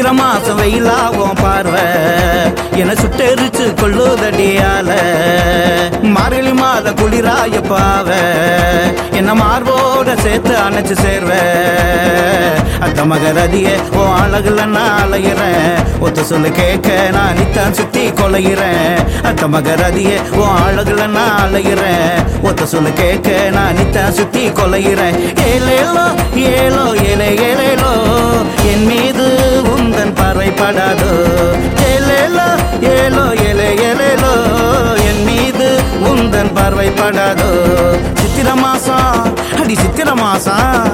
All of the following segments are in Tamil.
சித்திர மாசம் வெயிலாகும் பார்வை என சுட்டெரிச்சு கொள்ளுதடியால மார்கழி மாத குளிராய பாவ என்ன மார்போட சேர்த்து அணைச்சு சேர்வ அத்த மகரதிய ஓ அழகுல நான் அலையிறேன் ஒத்த சொல்லு கேட்க நான் நித்தான் சுத்தி கொலையிறேன் அத்த மகரதிய ஓ அழகுல நான் அலையிறேன் ஒத்த சொல்லு கேட்க நான் நித்தான் சுத்தி கொலையிறேன் ஏலேலோ ஏலோ ஏலே ஏலேலோ என் மீது உந்தன் பறைப்படாதோ ஏலேலோ ஏலோ ஏலே ஏலேலோ என் மீது உந்தன் பார்வைப்படாதோ சித்திர மாசம் அடி சித்திர மாசம்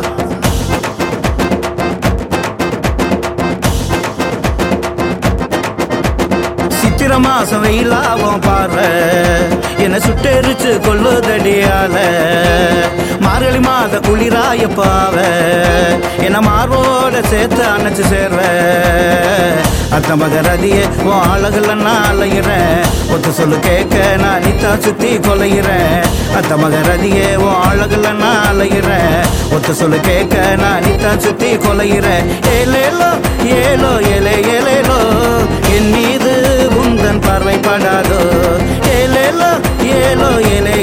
சித்திர மாசம் வெயிலாகும் பார்வை என்ன சுட்டெரிச்சு கொள்ளுதடியால மார்கழி மாத குளிராய பாவ என்ன மார்போட சேர்த்து அணைச்சு சேர்வ அத்த மகரதிய ஓ அழகுல நான் அலையிறேன் ஒத்து சொல்லு கேட்க நான் நித்தா சுத்தி கொலையிறேன் அத்த மகரதிய ஓ அழகுல நான் அலையிறேன் ஒத்து சொல்லு கேட்க நான் நித்தா சுத்தி கொலையிறேன் ஏலேலோ ஏலோ ஏலே ஏலேலோ என் மீது உந்தன் பார்வைப்படாதோ ஏலேலோ ஏலோ ஏலே